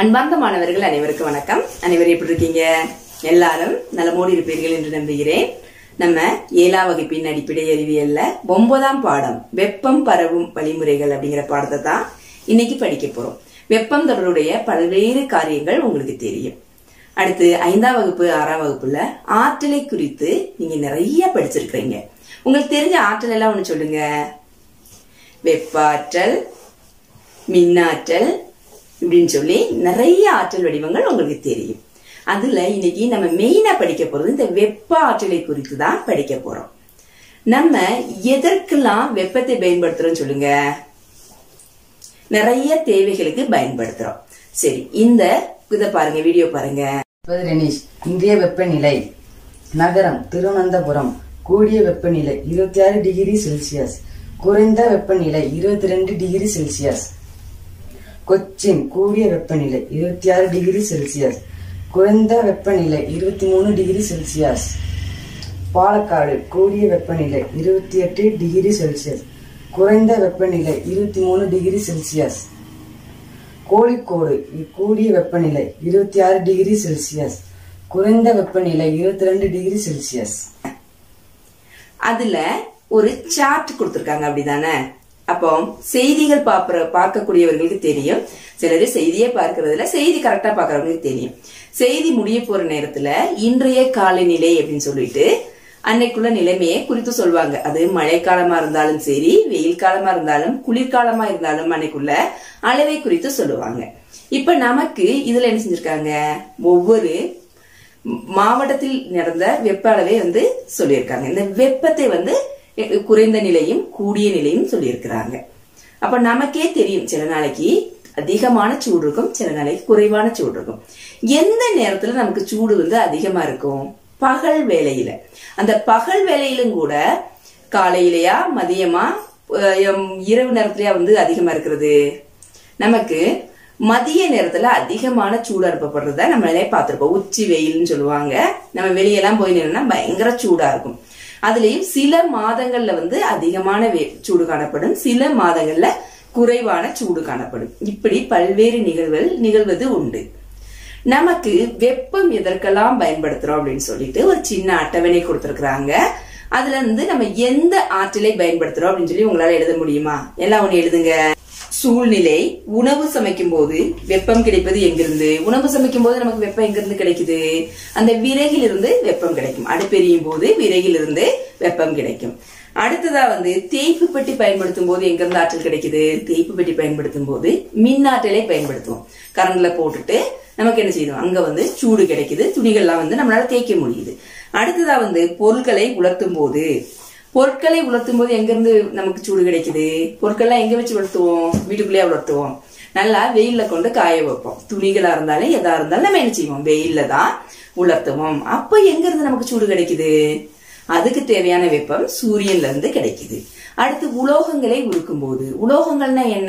அன்பார்ந்த மாணவர்கள் அனைவருக்கும் வணக்கம் அனைவரும் எப்படி இருக்கீங்க எல்லாரும் நலமோடு இருப்பீர்கள் என்று நம்புகிறேன் நம்ம ஏழாம் வகுப்பின் அடிப்படை அறிவியல்ல ஒன்பதாம் பாடம் வெப்பம் பரவும் வழிமுறைகள் அப்படிங்கிற பாடத்தை தான் இன்னைக்கு படிக்க போறோம் வெப்பம் தொடர்புடைய பல்வேறு காரியங்கள் உங்களுக்கு தெரியும் அடுத்து ஐந்தாம் வகுப்பு ஆறாம் வகுப்புல ஆற்றலை குறித்து நீங்க நிறைய படிச்சிருக்கிறீங்க உங்களுக்கு தெரிஞ்ச ஆற்றல் எல்லாம் ஒண்ணு சொல்லுங்க வெப்பாற்றல் மின்னாற்றல் இப்படின்னு சொல்லி நிறைய ஆற்றல் வடிவங்கள் உங்களுக்கு தெரியும் அதுல இன்னைக்கு நம்ம மெயினா படிக்க போறது இந்த வெப்ப ஆற்றலை குறித்து தான் படிக்க போறோம் நம்ம எதற்கெல்லாம் வெப்பத்தை பயன்படுத்துறோம் சொல்லுங்க நிறைய தேவைகளுக்கு பயன்படுத்துறோம் சரி இந்த இதை பாருங்க வீடியோ பாருங்க முப்பது ரெனிஷ் இந்திய வெப்பநிலை நகரம் திருவனந்தபுரம் கூடிய வெப்பநிலை இருபத்தி ஆறு டிகிரி செல்சியஸ் குறைந்த வெப்பநிலை இருபத்தி ரெண்டு டிகிரி செல்சியஸ் கொச்சின் கூடிய வெப்பநிலை இருபத்தி ஆறு டிகிரி செல்சியஸ் குறைந்த வெப்பநிலை இருபத்தி மூணு டிகிரி செல்சியஸ் பாலக்காடு கூடிய வெப்பநிலை இருபத்தி எட்டு டிகிரி செல்சியஸ் குறைந்த வெப்பநிலை இருபத்தி மூணு டிகிரி செல்சியஸ் கோழிக்கோடு கூடிய வெப்பநிலை இருபத்தி ஆறு டிகிரி செல்சியஸ் குறைந்த வெப்பநிலை இருபத்தி ரெண்டு டிகிரி செல்சியஸ் அதுல ஒரு சார்ட் கொடுத்திருக்காங்க அப்படிதானே அப்போ செய்திகள் பார்க்கிற பார்க்கக்கூடியவர்களுக்கு தெரியும் சிலர் செய்தியே பார்க்கறதுல செய்தி கரெக்டா பார்க்கறவங்களுக்கு தெரியும் செய்தி முடிய போற நேரத்துல இன்றைய காலநிலை அப்படின்னு சொல்லிட்டு அன்னைக்குள்ள நிலைமையை குறித்து சொல்லுவாங்க அது மழைக்காலமா இருந்தாலும் சரி வெயில் காலமா இருந்தாலும் குளிர்காலமா இருந்தாலும் அன்னைக்குள்ள அளவை குறித்து சொல்லுவாங்க இப்ப நமக்கு இதுல என்ன செஞ்சிருக்காங்க ஒவ்வொரு மாவட்டத்தில் நடந்த வெப்ப அளவை வந்து சொல்லியிருக்காங்க இந்த வெப்பத்தை வந்து குறைந்த நிலையும் கூடிய நிலையும் சொல்லியிருக்கிறாங்க அப்ப நமக்கே தெரியும் சில நாளைக்கு அதிகமான சூடு இருக்கும் சில நாளைக்கு குறைவான சூடு இருக்கும் எந்த நேரத்துல நமக்கு சூடு வந்து அதிகமா இருக்கும் பகல் வேலையில அந்த பகல் வேலையிலும் கூட காலையிலயா மதியமா அஹ் இரவு நேரத்திலயா வந்து அதிகமா இருக்கிறது நமக்கு மதிய நேரத்துல அதிகமான சூடு அனுப்பப்படுறத நம்மளே பார்த்திருப்போம் உச்சி வெயில்னு சொல்லுவாங்க நம்ம வெளியெல்லாம் போய் நின்னா பயங்கர சூடா இருக்கும் அதுலயும் சில மாதங்கள்ல வந்து அதிகமான வே- சூடு காணப்படும் சில மாதங்கள்ல குறைவான சூடு காணப்படும் இப்படி பல்வேறு நிகழ்வுகள் நிகழ்வது உண்டு நமக்கு வெப்பம் எதற்கெல்லாம் பயன்படுத்துறோம் அப்படின்னு சொல்லிட்டு ஒரு சின்ன அட்டவணை கொடுத்திருக்கிறாங்க அதுல இருந்து நம்ம எந்த ஆற்றலை பயன்படுத்துறோம் அப்படின்னு சொல்லி உங்களால எழுத முடியுமா எல்லாம் ஒண்ணு எழுதுங்க சூழ்நிலை உணவு சமைக்கும் போது வெப்பம் கிடைப்பது எங்கிருந்து உணவு சமைக்கும் போது நமக்கு வெப்பம் எங்கிருந்து கிடைக்குது அந்த விறகிலிருந்து வெப்பம் கிடைக்கும் அடுப்பெரியும் போது விறகிலிருந்து வெப்பம் கிடைக்கும் அடுத்ததா வந்து தேய்ப்பு பெட்டி பயன்படுத்தும் போது எங்கிருந்து ஆற்றல் கிடைக்குது தேய்ப்பு பெட்டி பயன்படுத்தும் போது மின் ஆற்றலை பயன்படுத்துவோம் கரண்ட்ல போட்டுட்டு நமக்கு என்ன செய்யணும் அங்க வந்து சூடு கிடைக்குது துணிகள்லாம் வந்து நம்மளால தேய்க்க முடியுது அடுத்ததா வந்து பொருட்களை உலர்த்தும் போது பொருட்களை உலர்த்தும் போது எங்க இருந்து நமக்கு சூடு கிடைக்குது பொருட்கள்லாம் எங்க வச்சு உலர்த்துவோம் வீட்டுக்குள்ளேயே உலர்த்துவோம் நல்லா வெயில்ல கொண்டு காய வைப்போம் துணிகளா இருந்தாலும் எதா இருந்தாலும் நம்ம என்ன செய்வோம் வெயில்ல தான் உலர்த்துவோம் அப்ப எங்க இருந்து நமக்கு சூடு கிடைக்குது அதுக்கு தேவையான வெப்பம் சூரியன்ல இருந்து கிடைக்குது அடுத்து உலோகங்களை உருக்கும் போது உலோகங்கள்னா என்ன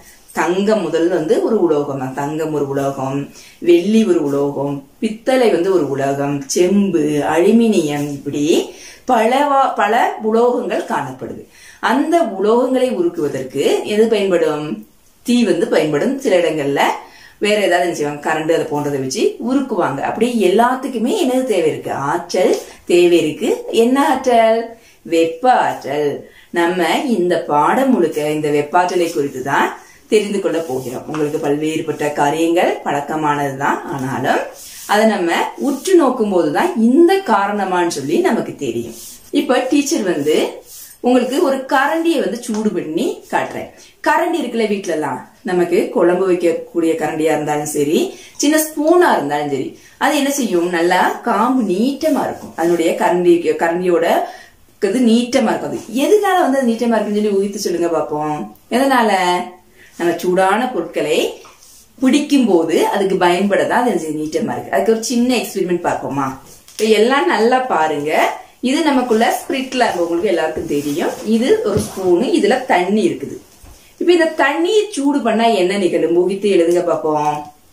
தங்கம் முதல் வந்து ஒரு உலோகம் தான் தங்கம் ஒரு உலோகம் வெள்ளி ஒரு உலோகம் பித்தளை வந்து ஒரு உலோகம் செம்பு அலுமினியம் இப்படி பல வா- பல உலோகங்கள் காணப்படுது அந்த உலோகங்களை உருக்குவதற்கு எது பயன்படும் தீ வந்து பயன்படும் சில இடங்கள்ல வேற ஏதாவது என்ன செய்வாங்க கரண்ட் அதை போன்றதை வச்சு உருக்குவாங்க அப்படி எல்லாத்துக்குமே என்னது தேவை இருக்கு ஆற்றல் தேவை இருக்கு என்ன ஆற்றல் வெப்ப ஆற்றல் நம்ம இந்த பாடம் முழுக்க இந்த வெப்பாற்றலை குறித்து தான் தெரிந்து கொள்ள போகிறோம் உங்களுக்கு பல்வேறுபட்ட காரியங்கள் பழக்கமானதுதான் ஆனாலும் அதை நம்ம உற்று நோக்கும் போதுதான் இந்த காரணமான்னு சொல்லி நமக்கு தெரியும் இப்ப டீச்சர் வந்து உங்களுக்கு ஒரு கரண்டியை வந்து சூடு பண்ணி காட்டுறேன் கரண்டி இருக்குல்ல வீட்ல எல்லாம் நமக்கு குழம்பு வைக்கக்கூடிய கரண்டியா இருந்தாலும் சரி சின்ன ஸ்பூனா இருந்தாலும் சரி அது என்ன செய்யும் நல்லா காம்பு நீட்டமா இருக்கும் அதனுடைய கரண்டி கரண்டியோட இது நீட்டமா இருக்கும் அது எதனால வந்து அது நீட்டமா இருக்குன்னு சொல்லி ஊகித்து சொல்லுங்க பாப்போம் எதனால நம்ம சூடான பொருட்களை பிடிக்கும் போது அதுக்கு பயன்படதான் அது எனக்கு நீட்டமா இருக்கு அதுக்கு ஒரு சின்ன எக்ஸ்பெரிமெண்ட் பார்ப்போமா இப்ப எல்லாம் நல்லா பாருங்க இது நமக்குள்ள ஸ்பிரிட்ல உங்களுக்கு எல்லாருக்கும் தெரியும் இது ஒரு ஸ்பூனு இதுல தண்ணி இருக்குது இப்ப இந்த தண்ணியை சூடு பண்ணா என்ன நிகழும் முகித்து எழுதுங்க பாப்போம்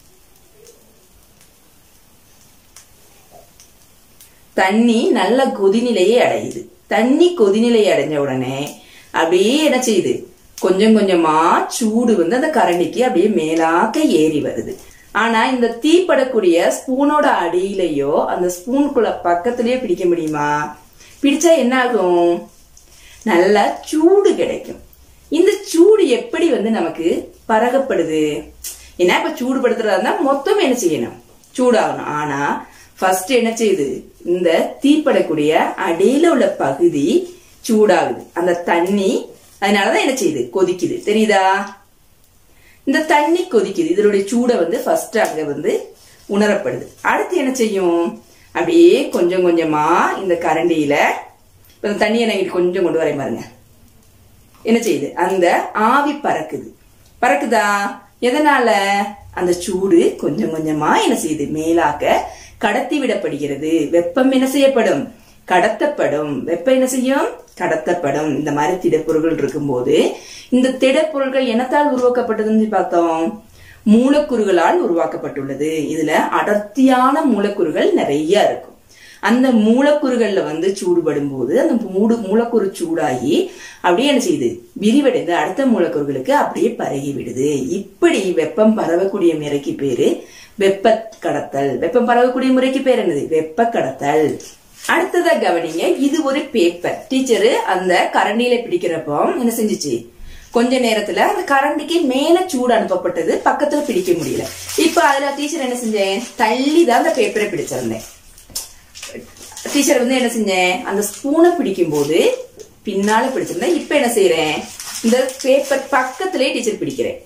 தண்ணி நல்ல கொதிநிலையை அடையுது தண்ணி கொதிநிலையை அடைஞ்ச உடனே அப்படியே என்ன செய்யுது கொஞ்சம் கொஞ்சமா சூடு வந்து அந்த கரண்டிக்கு அப்படியே மேலாக்க ஏறி வருது ஆனா இந்த தீப்படக்கூடிய ஸ்பூனோட அடியிலையோ அந்த ஸ்பூனுக்குள்ள பக்கத்திலேயோ பிடிக்க முடியுமா பிடிச்சா என்ன ஆகும் நல்லா சூடு கிடைக்கும் இந்த சூடு எப்படி வந்து நமக்கு பரகப்படுது ஏன்னா இப்ப சூடுபடுத்துறதா இருந்தா மொத்தம் என்ன செய்யணும் சூடாகணும் ஆனா ஃபர்ஸ்ட் என்ன செய்யுது இந்த தீப்படக்கூடிய அடியில உள்ள பகுதி சூடாகுது அந்த தண்ணி அதனாலதான் என்ன செய்யுது கொதிக்குது தெரியுதா இந்த தண்ணி கொதிக்குது இதனுடைய சூடை வந்து ஃபர்ஸ்ட் அங்க வந்து உணரப்படுது அடுத்து என்ன செய்யும் அப்படியே கொஞ்சம் கொஞ்சமா இந்த கரண்டியில இப்ப இந்த தண்ணியை நான் இங்கிட்டு கொஞ்சம் கொண்டு வரேன் பாருங்க என்ன செய்யுது அந்த ஆவி பறக்குது பறக்குதா எதனால அந்த சூடு கொஞ்சம் கொஞ்சமா என்ன செய்யுது மேலாக்க கடத்தி விடப்படுகிறது வெப்பம் என்ன செய்யப்படும் கடத்தப்படும் வெப்பம் என்ன செய்யும் கடத்தப்படும் இந்த மாதிரி திடப்பொருள்கள் இருக்கும்போது இந்த திடப்பொருள்கள் என்னத்தால் உருவாக்கப்பட்டதுன்னு பார்த்தோம் மூலக்கூறுகளால் உருவாக்கப்பட்டுள்ளது இதுல அடர்த்தியான மூலக்கூறுகள் நிறைய இருக்கும் அந்த மூலக்கூறுகள்ல வந்து சூடுபடும் போது அந்த மூடு மூலக்கூறு சூடாகி அப்படியே என்ன செய்யுது விரிவடைந்து அடுத்த மூலக்கூறுகளுக்கு அப்படியே பரகி விடுது இப்படி வெப்பம் பரவக்கூடிய முறைக்கு பேரு வெப்ப கடத்தல் வெப்பம் பரவக்கூடிய முறைக்கு பேர் என்னது வெப்ப கடத்தல் அடுத்ததா கவனிங்க இது ஒரு பேப்பர் டீச்சரு அந்த கரண்டியில பிடிக்கிறப்போ என்ன செஞ்சுச்சு கொஞ்ச நேரத்துல அந்த கரண்டிக்கு மேல சூடு அனுப்பப்பட்டது பக்கத்துல பிடிக்க முடியல இப்ப அதுல டீச்சர் என்ன செஞ்சேன் தள்ளி தான் அந்த பேப்பரை பிடிச்சிருந்தேன் டீச்சர் வந்து என்ன செஞ்சேன் அந்த ஸ்பூனை பிடிக்கும் போது பின்னால பிடிச்சிருந்தேன் இப்ப என்ன செய்யறேன் இந்த பேப்பர் பக்கத்திலே டீச்சர் பிடிக்கிறேன்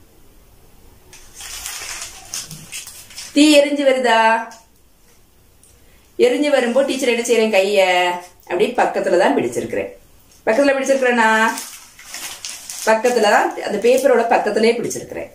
தீ எரிஞ்சு வருதா எரிஞ்சு வரும்போது டீச்சர் என்ன செய்யறேன் கைய அப்படியே பக்கத்துல தான் பிடிச்சிருக்கிறேன் பக்கத்துல பிடிச்சிருக்கிறேனா பக்கத்துல தான் அந்த பேப்பரோட பக்கத்திலே பிடிச்சிருக்கிறேன்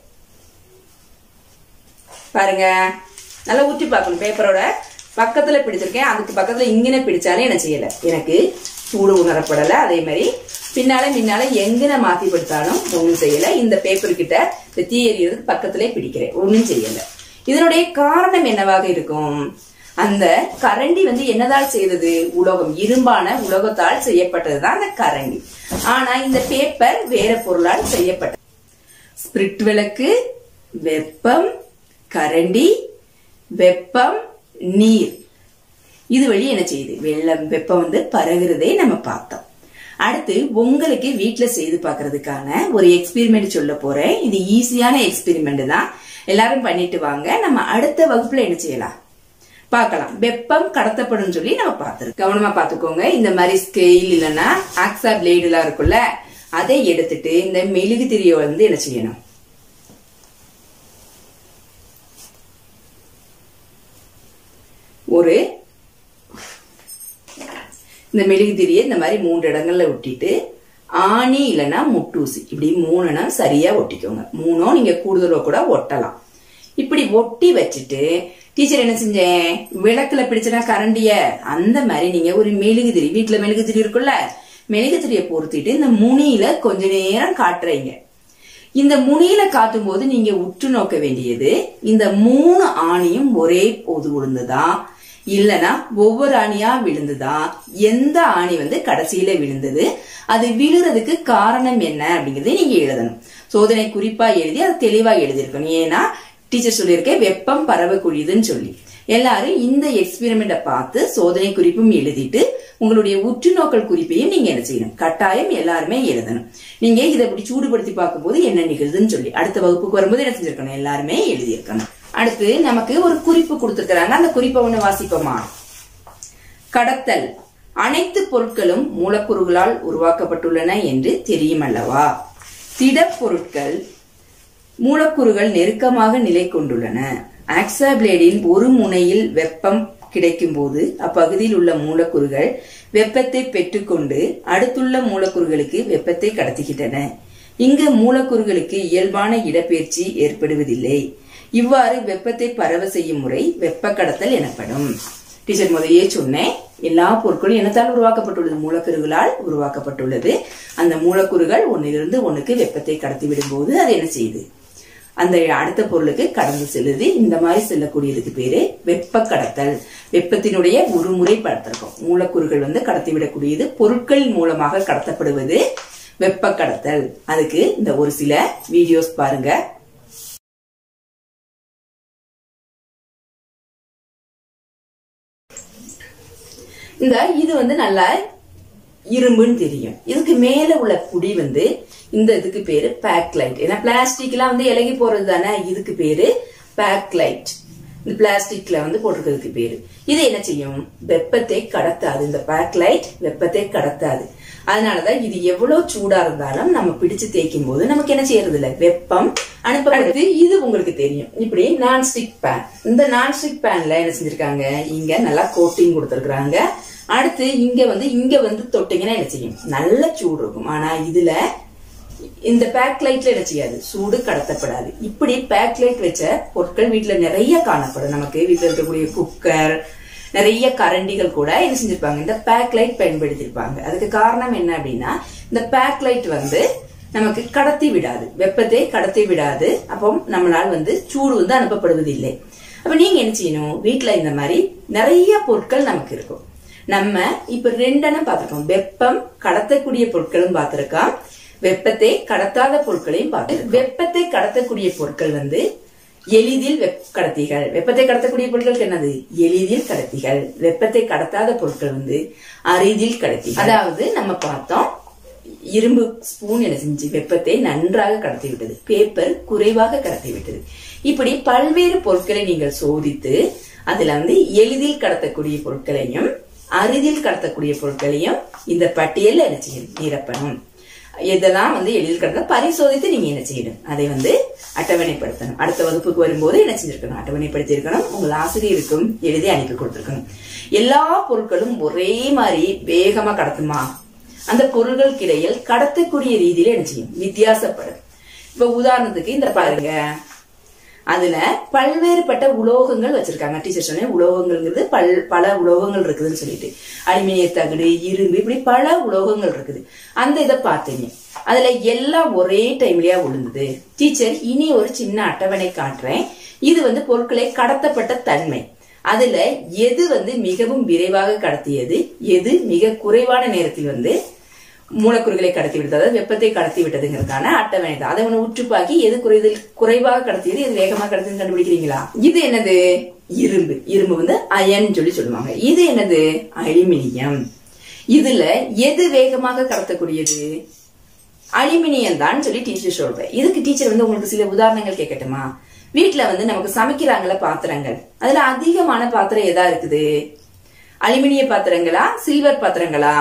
பாருங்க நல்லா ஊற்றி பார்க்கணும் பேப்பரோட பக்கத்துல பிடிச்சிருக்கேன் அதுக்கு பக்கத்துல இங்கன பிடிச்சாலும் என்ன செய்யல எனக்கு சூடு உணரப்படல அதே மாதிரி பின்னால முன்னால எங்கன மாத்தி படுத்தாலும் ஒண்ணும் செய்யல இந்த பேப்பர் கிட்ட இந்த தீ எறியறதுக்கு பக்கத்திலே பிடிக்கிறேன் ஒண்ணும் செய்யல இதனுடைய காரணம் என்னவாக இருக்கும் அந்த கரண்டி வந்து என்னதால் செய்தது உலோகம் இரும்பான உலோகத்தால் செய்யப்பட்டதுதான் அந்த கரண்டி ஆனா இந்த பேப்பர் வேற பொருளால் செய்யப்பட்டது ஸ்பிரிட் விளக்கு வெப்பம் கரண்டி வெப்பம் நீர் இது வழி என்ன செய்யுது வெள்ளம் வெப்பம் வந்து பரகுறதே நம்ம பார்த்தோம் அடுத்து உங்களுக்கு வீட்ல செய்து பார்க்கிறதுக்கான ஒரு எக்ஸ்பெரிமெண்ட் சொல்ல போறேன் இது ஈஸியான எக்ஸ்பெரிமெண்ட் தான் எல்லாரும் பண்ணிட்டு வாங்க நம்ம அடுத்த வகுப்புல என்ன செய்யலாம் பார்க்கலாம் வெப்பம் கடத்தப்படும் சொல்லி நம்ம பார்த்திருக்கோம் கவனமா பாத்துக்கோங்க இந்த மாதிரி ஸ்கெயில் இல்லைன்னா ஆக்சா பிளேடு எல்லாம் இருக்குல்ல அதை எடுத்துட்டு இந்த மெழுகு திரிய வந்து என்ன செய்யணும் ஒரு இந்த மெழுகு திரியை இந்த மாதிரி மூன்று இடங்கள்ல ஒட்டிட்டு ஆணி இல்லைன்னா முட்டூசி இப்படி மூணுனா சரியா ஒட்டிக்கோங்க மூணோ நீங்க கூடுதலோ கூட ஒட்டலாம் இப்படி ஒட்டி வச்சுட்டு டீச்சர் என்ன செஞ்சேன் விளக்குல பிடிச்சனா கரண்டிய அந்த மாதிரி நீங்க ஒரு மெழுகு திரி வீட்டுல மெழுகு திரி இருக்குல்ல மெழுகு திரிய பொருத்திட்டு இந்த முனியில கொஞ்ச நேரம் காட்டுறீங்க இந்த முனியில காட்டும் போது நீங்க உற்று நோக்க வேண்டியது இந்த மூணு ஆணியும் ஒரே போது விழுந்ததா இல்லனா ஒவ்வொரு ஆணியா விழுந்ததா எந்த ஆணி வந்து கடைசியில விழுந்தது அது விழுறதுக்கு காரணம் என்ன அப்படிங்கறத நீங்க எழுதணும் சோதனை குறிப்பா எழுதி அது தெளிவா எழுதியிருக்கணும் ஏன்னா டீச்சர் சொல்லியிருக்கேன் வெப்பம் பரவக்கூடியதுன்னு சொல்லி எல்லாரும் இந்த எக்ஸ்பெரிமெண்ட பார்த்து சோதனை குறிப்பும் எழுதிட்டு உங்களுடைய உற்று நோக்கல் குறிப்பையும் நீங்க என்ன செய்யணும் கட்டாயம் எல்லாருமே எழுதணும் நீங்க இதை இப்படி சூடுபடுத்தி பார்க்கும்போது என்ன நிகழுதுன்னு சொல்லி அடுத்த வகுப்புக்கு வரும்போது என்ன செஞ்சிருக்கணும் எல்லாருமே எழுதியிருக்கணும் அடுத்து நமக்கு ஒரு குறிப்பு கொடுத்துருக்காங்க அந்த குறிப்பை ஒண்ணு வாசிப்போமா கடத்தல் அனைத்து பொருட்களும் மூலக்கூறுகளால் உருவாக்கப்பட்டுள்ளன என்று தெரியும் அல்லவா திடப்பொருட்கள் மூலக்கூறுகள் நெருக்கமாக நிலை கொண்டுள்ளன ஆக்சாபிளேடின் ஒரு முனையில் வெப்பம் கிடைக்கும் போது அப்பகுதியில் உள்ள மூலக்கூறுகள் வெப்பத்தை பெற்றுக்கொண்டு அடுத்துள்ள மூலக்கூறுகளுக்கு வெப்பத்தை கடத்துகின்றன இங்கு மூலக்கூறுகளுக்கு இயல்பான இடப்பெயர்ச்சி ஏற்படுவதில்லை இவ்வாறு வெப்பத்தை பரவ செய்யும் முறை வெப்ப கடத்தல் எனப்படும் டீச்சர் முதலையே சொன்னேன் எல்லா பொருட்களும் என்னத்தால் உருவாக்கப்பட்டுள்ளது மூலக்கூறுகளால் உருவாக்கப்பட்டுள்ளது அந்த மூலக்கூறுகள் ஒன்னிலிருந்து ஒண்ணுக்கு வெப்பத்தை கடத்தி விடும்போது அது என்ன செய்யுது அந்த அடுத்த பொருளுக்கு கடந்து செல்லுது இந்த மாதிரி செல்லக்கூடியதுக்கு பேரு வெப்ப கடத்தல் வெப்பத்தினுடைய ஒரு முறை படுத்திருக்கும் மூலக்கூறுகள் வந்து கடத்திவிடக்கூடியது பொருட்கள் மூலமாக கடத்தப்படுவது வெப்ப கடத்தல் அதுக்கு இந்த ஒரு சில வீடியோஸ் பாருங்க இந்த இது வந்து நல்லா இரும்புன்னு தெரியும் இதுக்கு மேல உள்ள குடி வந்து இந்த இதுக்கு பேரு பேக்லைட் ஏன்னா பிளாஸ்டிக்லாம் வந்து இலகி போறது தானே இதுக்கு பேரு பேக்லைட் இந்த பிளாஸ்டிக்ல வந்து போட்டிருக்கிறதுக்கு பேரு இது என்ன செய்யும் வெப்பத்தை கடத்தாது இந்த பேக்லைட் வெப்பத்தை கடத்தாது அதனாலதான் இது எவ்வளவு சூடா இருந்தாலும் நம்ம பிடிச்சு தேய்க்கும் போது நமக்கு என்ன செய்யறது இல்ல வெப்பம் அனுப்பப்படுது இது உங்களுக்கு தெரியும் இப்படி நான்ஸ்டிக் பேன் இந்த நான்ஸ்டிக் பேன்ல என்ன செஞ்சிருக்காங்க இங்க நல்லா கோட்டிங் கொடுத்திருக்காங்க அடுத்து இங்க வந்து இங்க வந்து தொட்டிங்கன்னா என்ன செய்யும் நல்ல சூடு இருக்கும் ஆனா இதுல இந்த பேக் லைட்ல என்ன செய்யாது சூடு கடத்தப்படாது இப்படி பேக் லைட் வச்ச பொருட்கள் வீட்டுல நிறைய காணப்படும் நமக்கு வீட்டுல இருக்கக்கூடிய குக்கர் நிறைய கரண்டிகள் கூட என்ன செஞ்சிருப்பாங்க இந்த பேக் லைட் பயன்படுத்தியிருப்பாங்க அதுக்கு காரணம் என்ன அப்படின்னா இந்த பேக் லைட் வந்து நமக்கு கடத்தி விடாது வெப்பத்தை கடத்தி விடாது அப்போ நம்மளால் வந்து சூடு வந்து அனுப்பப்படுவதில்லை அப்ப நீங்க என்ன செய்யணும் வீட்டுல இந்த மாதிரி நிறைய பொருட்கள் நமக்கு இருக்கும் நம்ம இப்ப ரெண்டெண்ணம் பார்த்திருக்கோம் வெப்பம் கடத்தக்கூடிய பொருட்களும் பார்த்திருக்கோம் வெப்பத்தை கடத்தாத பொருட்களையும் பார்த்து வெப்பத்தை கடத்தக்கூடிய பொருட்கள் வந்து எளிதில் வெப் கடத்திகள் வெப்பத்தை கடத்தக்கூடிய பொருட்களுக்கு என்னது எளிதில் கடத்திகள் வெப்பத்தை கடத்தாத பொருட்கள் வந்து அரிதில் கடத்தி அதாவது நம்ம பார்த்தோம் இரும்பு ஸ்பூன் என்ன செஞ்சு வெப்பத்தை நன்றாக கடத்தி விட்டது பேப்பர் குறைவாக கடத்தி விட்டது இப்படி பல்வேறு பொருட்களை நீங்கள் சோதித்து அதுல வந்து எளிதில் கடத்தக்கூடிய பொருட்களையும் அரிதில் கடத்தக்கூடிய பொருட்களையும் இந்த பட்டியல்ல என்ன செய்யணும் நிரப்பணும் இதெல்லாம் வந்து எளிதில் கடத்த பரிசோதித்து நீங்க என்ன செய்யணும் அதை வந்து அட்டவணைப்படுத்தணும் அடுத்த வகுப்புக்கு வரும்போது என்ன செஞ்சிருக்கணும் அட்டவணைப்படுத்தி இருக்கணும் உங்கள் ஆசிரியருக்கும் எழுதி அனுப்பி கொடுத்திருக்கணும் எல்லா பொருட்களும் ஒரே மாதிரி வேகமா கடத்துமா அந்த பொருள்களுக்கு இடையில் கடத்தக்கூடிய ரீதியில என்ன செய்யும் வித்தியாசப்படும் இப்ப உதாரணத்துக்கு இந்த பாருங்க அதுல பல்வேறுபட்ட உலோகங்கள் வச்சிருக்காங்க டீச்சர் சொன்னேன் உலோகங்கள்ங்கிறது பல் பல உலோகங்கள் இருக்குதுன்னு சொல்லிட்டு அலுமினிய தகடு இரும்பு இப்படி பல உலோகங்கள் இருக்குது அந்த இதை பார்த்தீங்க அதுல எல்லாம் ஒரே டைம்லயா விழுந்தது டீச்சர் இனி ஒரு சின்ன அட்டவணை காட்டுறேன் இது வந்து பொருட்களை கடத்தப்பட்ட தன்மை அதுல எது வந்து மிகவும் விரைவாக கடத்தியது எது மிக குறைவான நேரத்தில் வந்து மூலக்கூறுகளை கடத்தி விட்டது அதாவது வெப்பத்தை கடத்தி விட்டதுங்கிறதுக்கான அட்டவணை தான் அதை ஒண்ணு உற்றுப்பாக்கி எது குறைதல் குறைவாக கடத்தியது எது வேகமாக கடத்தியது கண்டுபிடிக்கிறீங்களா இது என்னது இரும்பு இரும்பு வந்து அயன் சொல்லி சொல்லுவாங்க இது என்னது அலுமினியம் இதுல எது வேகமாக கடத்தக்கூடியது அலுமினியம் தான் சொல்லி டீச்சர் சொல்றேன் இதுக்கு டீச்சர் வந்து உங்களுக்கு சில உதாரணங்கள் கேட்கட்டுமா வீட்டுல வந்து நமக்கு சமைக்கிறாங்கள பாத்திரங்கள் அதுல அதிகமான பாத்திரம் எதா இருக்குது அலுமினிய பாத்திரங்களா சில்வர் பாத்திரங்களா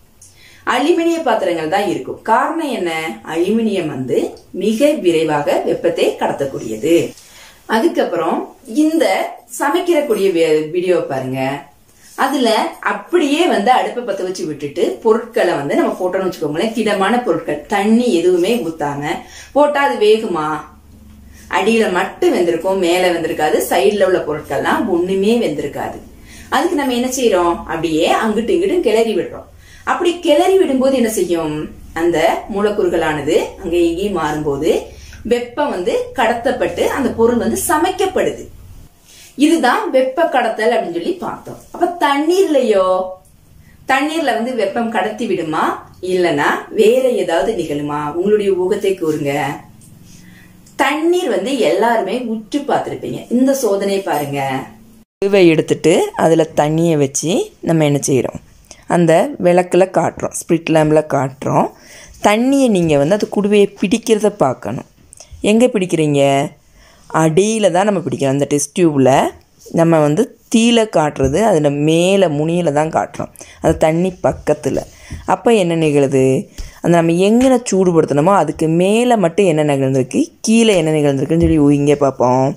அலுமினிய பாத்திரங்கள் தான் இருக்கும் காரணம் என்ன அலுமினியம் வந்து மிக விரைவாக வெப்பத்தை கடத்தக்கூடியது அதுக்கப்புறம் இந்த சமைக்கிறக்கூடிய வீடியோ பாருங்க அதுல அப்படியே வந்து அடுப்பை பத்த வச்சு விட்டுட்டு பொருட்களை வந்து நம்ம போட்டோம்னு வச்சுக்கோங்களேன் திடமான பொருட்கள் தண்ணி எதுவுமே ஊத்தாம போட்டா அது வேகுமா அடியில மட்டும் வெந்திருக்கும் மேல வெந்திருக்காது சைடுல உள்ள பொருட்கள்லாம் ஒண்ணுமே வெந்திருக்காது அதுக்கு நம்ம என்ன செய்யறோம் அப்படியே அங்கிட்டு இங்கிட்டும் கிளறி விடுறோம் அப்படி கிளறி விடும்போது என்ன செய்யும் அந்த மூலக்கூறுகளானது அங்க இங்கேயும் மாறும்போது வெப்பம் வந்து கடத்தப்பட்டு அந்த பொருள் வந்து சமைக்கப்படுது இதுதான் வெப்ப கடத்தல் அப்படின்னு சொல்லி பார்த்தோம் அப்ப தண்ணீர்லயோ தண்ணீர்ல வந்து வெப்பம் கடத்தி விடுமா இல்லனா வேற ஏதாவது நிகழுமா உங்களுடைய ஊகத்தை கூறுங்க தண்ணீர் வந்து எல்லாருமே உற்று பார்த்திருப்பீங்க இந்த சோதனை பாருங்க குழுவை எடுத்துட்டு அதில் தண்ணியை வச்சு நம்ம என்ன செய்கிறோம் அந்த விளக்கில் காட்டுறோம் ஸ்ப்ரிட் லேம்பில் காட்டுறோம் தண்ணியை நீங்கள் வந்து அந்த குடுவையை பிடிக்கிறத பார்க்கணும் எங்கே பிடிக்கிறீங்க அடியில் தான் நம்ம பிடிக்கிறோம் அந்த டெஸ்ட் டியூப்பில் நம்ம வந்து தீல காட்டுறது அதில் மேலே முனியில் தான் காட்டுறோம் அது தண்ணி பக்கத்தில் அப்போ என்ன நிகழுது அந்த நம்ம எங்கே சூடுபடுத்தணுமோ அதுக்கு மேலே மட்டும் என்ன நிகழ்ந்திருக்கு கீழே என்ன நிகழ்ந்திருக்குன்னு சொல்லி இங்கே பார்ப்போம்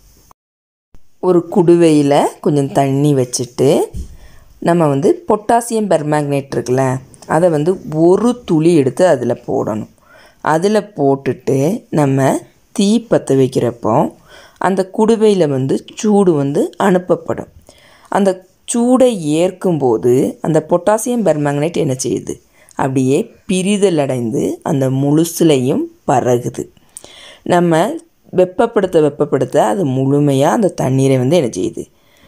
ஒரு குடுவையில் கொஞ்சம் தண்ணி வச்சுட்டு நம்ம வந்து பொட்டாசியம் பெர்மேக்னேட் இருக்குல்ல அதை வந்து ஒரு துளி எடுத்து அதில் போடணும் அதில் போட்டுட்டு நம்ம தீ பற்ற வைக்கிறப்போ அந்த குடுவையில் வந்து சூடு வந்து அனுப்பப்படும் அந்த சூடை ஏற்கும்போது அந்த பொட்டாசியம் பெர்மேக்னேட் என்ன செய்யுது அப்படியே பிரிதல் அடைந்து அந்த முழுசுலையும் பரகுது நம்ம வெப்பப்படுத்த வெப்பப்படுத்த அது முழுமையாக அந்த தண்ணீரை வந்து என்ன செய்யுது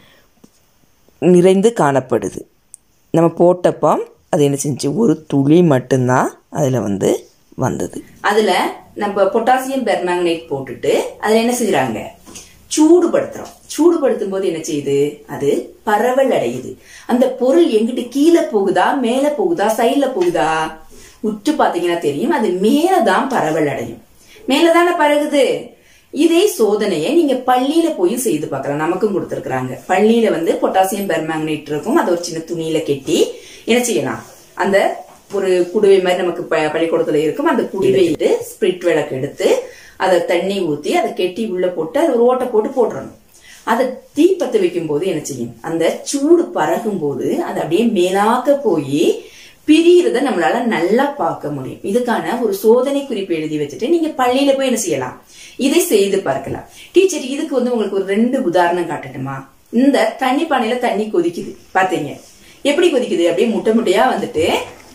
நிறைந்து காணப்படுது நம்ம போட்டப்போ அது என்ன செஞ்சு ஒரு துளி மட்டும்தான் அதில் வந்து வந்தது அதுல நம்ம பொட்டாசியம் பெர்மேங்கனேட் போட்டுட்டு அதுல என்ன செய்யறாங்க சூடுபடுத்துறோம் சூடுபடுத்தும் போது என்ன செய்யுது அது பரவல் அடையுது அந்த பொருள் எங்கிட்டு கீழே போகுதா மேல போகுதா சைட்ல போகுதா உற்று பாத்தீங்கன்னா தெரியும் அது மேலதான் பரவல் அடையும் மேலதானே பரகுது இதே சோதனையை நீங்க பள்ளியில போய் செய்து பார்க்கலாம் நமக்கும் கொடுத்திருக்கிறாங்க பள்ளியில வந்து பொட்டாசியம் பெர்மாங்கனேட் இருக்கும் அதை ஒரு சின்ன துணியில கெட்டி என்ன செய்யலாம் அந்த ஒரு குடுவை மாதிரி நமக்கு ப- பள்ளிக்கூடத்துல இருக்கும் அந்த குடுவையிட்டு ஸ்பிரிட் விளக்கு எடுத்து அதை தண்ணி ஊத்தி அதை கெட்டி உள்ள போட்டு அது ஒரு ஓட்டை போட்டு போட்டுறணும் அதை தீ பத்த வைக்கும் போது என்ன செய்யும் அந்த சூடு பறகும் போது அது அப்படியே மேலாக்க போய் பிரியறத நம்மளால நல்லா பார்க்க முடியும் இதுக்கான ஒரு சோதனை குறிப்பு எழுதி வச்சுட்டு நீங்க பள்ளியில போய் என்ன செய்யலாம் இதை செய்து பார்க்கலாம் டீச்சர் இதுக்கு வந்து உங்களுக்கு ஒரு ரெண்டு உதாரணம் காட்டட்டுமா இந்த தண்ணி பானையில தண்ணி கொதிக்குது பாத்தீங்க எப்படி கொதிக்குது அப்படியே முட்டை முட்டையா வந்துட்டு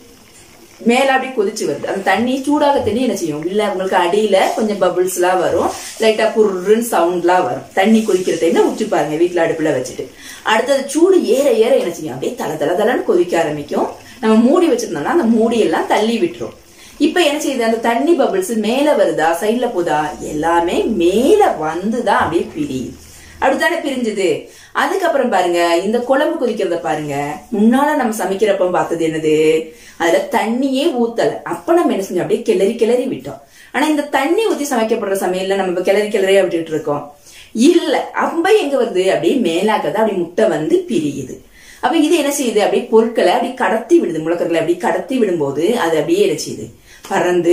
மேல அப்படியே கொதிச்சு வருது அந்த தண்ணி சூடாக தண்ணி என்ன செய்யும் இல்ல உங்களுக்கு அடியில கொஞ்சம் பபிள்ஸ் எல்லாம் வரும் லைட்டா புருன்னு சவுண்ட்லாம் வரும் தண்ணி கொதிக்கிற டைம்ல உச்சி பாருங்க வீட்டுல அடுப்புல வச்சுட்டு அடுத்தது சூடு ஏற ஏற என்ன செய்யும் அப்படியே தல தல தலன்னு கொதிக்க ஆரம்பிக்கும் நம்ம மூடி வச்சிருந்தோம்னா அந்த மூடி எல்லாம் தள்ளி விட்டுரும் இப்ப என்ன செய்யுது அந்த தண்ணி பபிள்ஸ் மேல வருதா சைட்ல போதா எல்லாமே மேல வந்துதான் அப்படியே பிரியுது அப்படித்தானே பிரிஞ்சுது அதுக்கப்புறம் பாருங்க இந்த குழம்பு கொதிக்கிறத பாருங்க முன்னால நம்ம சமைக்கிறப்ப பார்த்தது என்னது அதுல தண்ணியே ஊத்தல அப்ப நம்ம என்ன செஞ்சோம் அப்படியே கிளறி கிளறி விட்டோம் ஆனா இந்த தண்ணி ஊத்தி சமைக்கப்படுற சமையல்ல நம்ம இப்ப கிளறி கிளறியா விட்டுட்டு இருக்கோம் இல்ல அப்ப எங்க வருது அப்படியே மேலாக்கதான் அப்படி முட்டை வந்து பிரியுது அப்ப இது என்ன செய்யுது அப்படியே பொருட்களை அப்படி கடத்தி விடுது முளக்கர்களை அப்படி கடத்தி விடும்போது அது அப்படியே என்ன செய்யுது பறந்து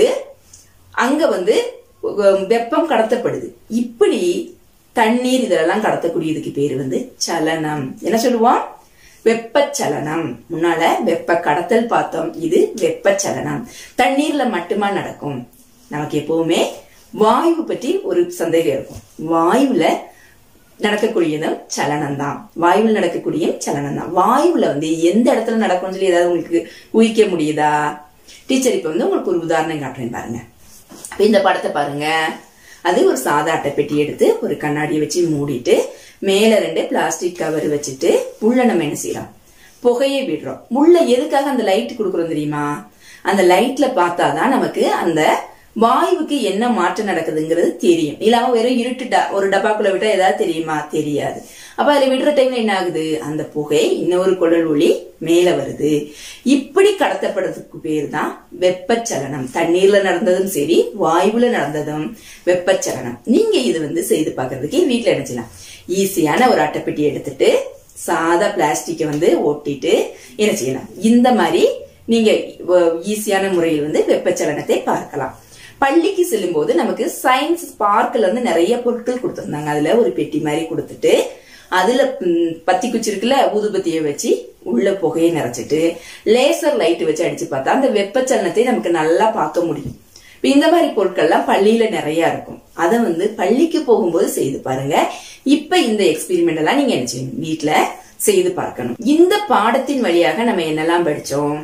அங்க வந்து உம், வெப்பம் கடத்தப்படுது இப்படி தண்ணீர் இதெல்லாம் கடத்தக்கூடியதுக்கு பேரு வந்து சலனம் என்ன சொல்லுவோம் வெப்பச்சலனம் முன்னால வெப்ப கடத்தல் பார்த்தோம் இது வெப்பச்சலனம் தண்ணீர்ல மட்டுமா நடக்கும் நமக்கு எப்பவுமே வாயு பற்றி ஒரு சந்தேகம் இருக்கும் வாயுல நடக்கக்கூடியதும் சலனம் தான் வாயுவில் நடக்கக்கூடிய சலனம் தான் வாயுல வந்து எந்த இடத்துல நடக்கும்னு சொல்லி ஏதாவது உங்களுக்கு ஊகிக்க முடியுதா டீச்சர் இப்ப வந்து உங்களுக்கு ஒரு உதாரணம் காட்டுறேன் பாருங்க இப்ப இந்த படத்தை பாருங்க அது ஒரு சாதா அட்டை பெட்டி எடுத்து ஒரு கண்ணாடியை வச்சு மூடிட்டு மேல ரெண்டு பிளாஸ்டிக் கவர் வச்சுட்டு உள்ள நம்ம என்ன செய்யறோம் புகையை விடுறோம் உள்ள எதுக்காக அந்த லைட் கொடுக்குறோம் தெரியுமா அந்த லைட்ல பார்த்தாதான் நமக்கு அந்த வாயுவுக்கு என்ன மாற்றம் நடக்குதுங்கிறது தெரியும் இல்லாம வெறும் இருட்டு ட- ஒரு டப்பாக்குள்ள விட்டா ஏதாவது தெரியுமா தெரியாது அப்ப அதுல விடுற டைம்ல என்ன ஆகுது அந்த புகை இன்னொரு குழல் ஒளி மேல வருது இப்படி கடத்தப்படுறதுக்கு பேர் தான் வெப்பச்சலனம் தண்ணீர்ல நடந்ததும் சரி வாயுவுல நடந்ததும் வெப்பச்சலனம் நீங்க இது வந்து செய்து பார்க்கறதுக்கு வீட்டுல என்ன செய்யலாம் ஈஸியான ஒரு அட்டைப்பெட்டி எடுத்துட்டு சாதா பிளாஸ்டிக்கை வந்து ஒட்டிட்டு என்ன செய்யலாம் இந்த மாதிரி நீங்க ஈஸியான முறையில் வந்து வெப்பச்சலனத்தை பார்க்கலாம் பள்ளிக்கு செல்லும்போது நமக்கு சயின்ஸ் பார்க்ல வந்து நிறைய பொருட்கள் கொடுத்திருந்தாங்க அதுல ஒரு பெட்டி மாதிரி கொடுத்துட்டு அதுல ம், பத்தி குச்சி இருக்குல்ல ஊதுபத்தியை வச்சு உள்ள புகையை நிறைச்சிட்டு லேசர் லைட் வச்சு அடிச்சு பார்த்தா அந்த வெப்பச்சலனத்தை நமக்கு நல்லா பார்க்க முடியும் இப்ப இந்த மாதிரி பொருட்கள்லாம் பள்ளியில நிறைய இருக்கும் அதை வந்து பள்ளிக்கு போகும்போது செய்து பாருங்க இப்ப இந்த எக்ஸ்பெரிமெண்ட் எல்லாம் நீங்க என்ன செய்யணும் வீட்டுல செய்து பார்க்கணும் இந்த பாடத்தின் வழியாக நம்ம என்னெல்லாம் படிச்சோம்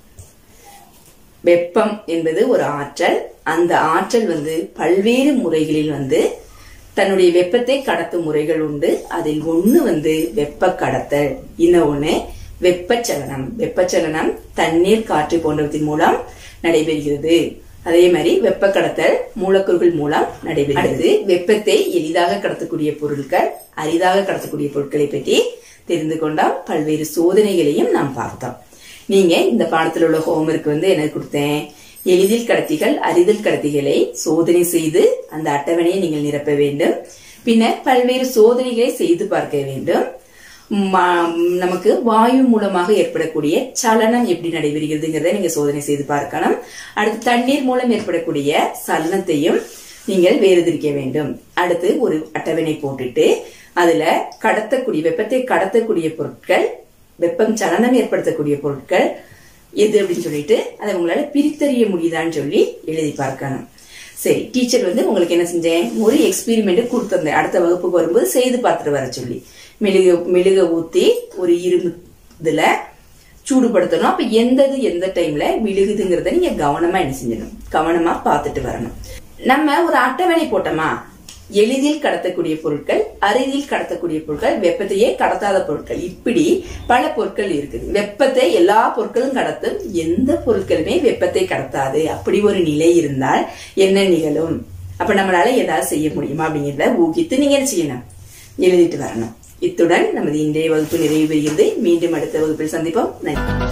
வெப்பம் என்பது ஒரு ஆற்றல் அந்த ஆற்றல் வந்து பல்வேறு முறைகளில் வந்து தன்னுடைய வெப்பத்தை கடத்தும் முறைகள் உண்டு அதில் ஒண்ணு வந்து வெப்ப கடத்தல் இன்னொன்னு வெப்பச்சலனம் வெப்பச்சலனம் தண்ணீர் காற்று போன்றவற்றின் மூலம் நடைபெறுகிறது அதே மாதிரி வெப்ப கடத்தல் மூலக்கூறுகள் மூலம் நடைபெறுகிறது வெப்பத்தை எளிதாக கடத்தக்கூடிய பொருட்கள் அரிதாக கடத்தக்கூடிய பொருட்களை பற்றி தெரிந்து கொண்டோம் பல்வேறு சோதனைகளையும் நாம் பார்த்தோம் நீங்க இந்த பாடத்தில் உள்ள ஹோம்ஒர்க் வந்து என்ன கொடுத்தேன் எளிதில் கடத்திகள் அரிதில் கடத்திகளை சோதனை செய்து அந்த அட்டவணையை நீங்கள் நிரப்ப வேண்டும் பின்னர் பல்வேறு சோதனைகளை செய்து பார்க்க வேண்டும் ம- நமக்கு வாயு மூலமாக ஏற்படக்கூடிய சலனம் எப்படி நடைபெறுகிறதுங்கிறத நீங்க சோதனை செய்து பார்க்கணும் அடுத்து தண்ணீர் மூலம் ஏற்படக்கூடிய சலனத்தையும் நீங்கள் வேறுதிரிக்க வேண்டும் அடுத்து ஒரு அட்டவணை போட்டுட்டு அதுல கடத்தக்கூடிய வெப்பத்தை கடத்தக்கூடிய பொருட்கள் வெப்பம் சலனம் ஏற்படுத்தக்கூடிய பொருட்கள் எது அப்படின்னு சொல்லிட்டு அதை உங்களால பிரித்தறிய முடியுதான்னு சொல்லி எழுதி பார்க்கணும் சரி டீச்சர் வந்து உங்களுக்கு என்ன செஞ்சேன் ஒரு எக்ஸ்பெரிமெண்ட் கொடுத்திருந்தேன் அடுத்த வகுப்புக்கு வரும்போது செய்து பார்த்துட்டு வர சொல்லி மெழுக மெழுக ஊத்தி ஒரு இரும்பு இதுல சூடுபடுத்தணும் அப்ப எந்த இது எந்த டைம்ல விழுகுதுங்கிறத நீங்க கவனமா என்ன செஞ்சணும் கவனமா பார்த்துட்டு வரணும் நம்ம ஒரு அட்டவணை போட்டோமா எளிதில் கடத்தக்கூடிய பொருட்கள் அரிதில் கடத்தக்கூடிய பொருட்கள் வெப்பத்தையே கடத்தாத பொருட்கள் இப்படி பல பொருட்கள் இருக்குது வெப்பத்தை எல்லா பொருட்களும் கடத்தும் எந்த பொருட்களுமே வெப்பத்தை கடத்தாது அப்படி ஒரு நிலை இருந்தால் என்ன நிகழும் அப்ப நம்மளால ஏதாவது செய்ய முடியுமா அப்படிங்கிறத ஊகித்து நீங்க என்ன செய்யணும் எழுதிட்டு வரணும் இத்துடன் நமது இன்றைய வகுப்பு நிறைவு பெறுகிறது மீண்டும் அடுத்த வகுப்பில் சந்திப்போம் நன்றி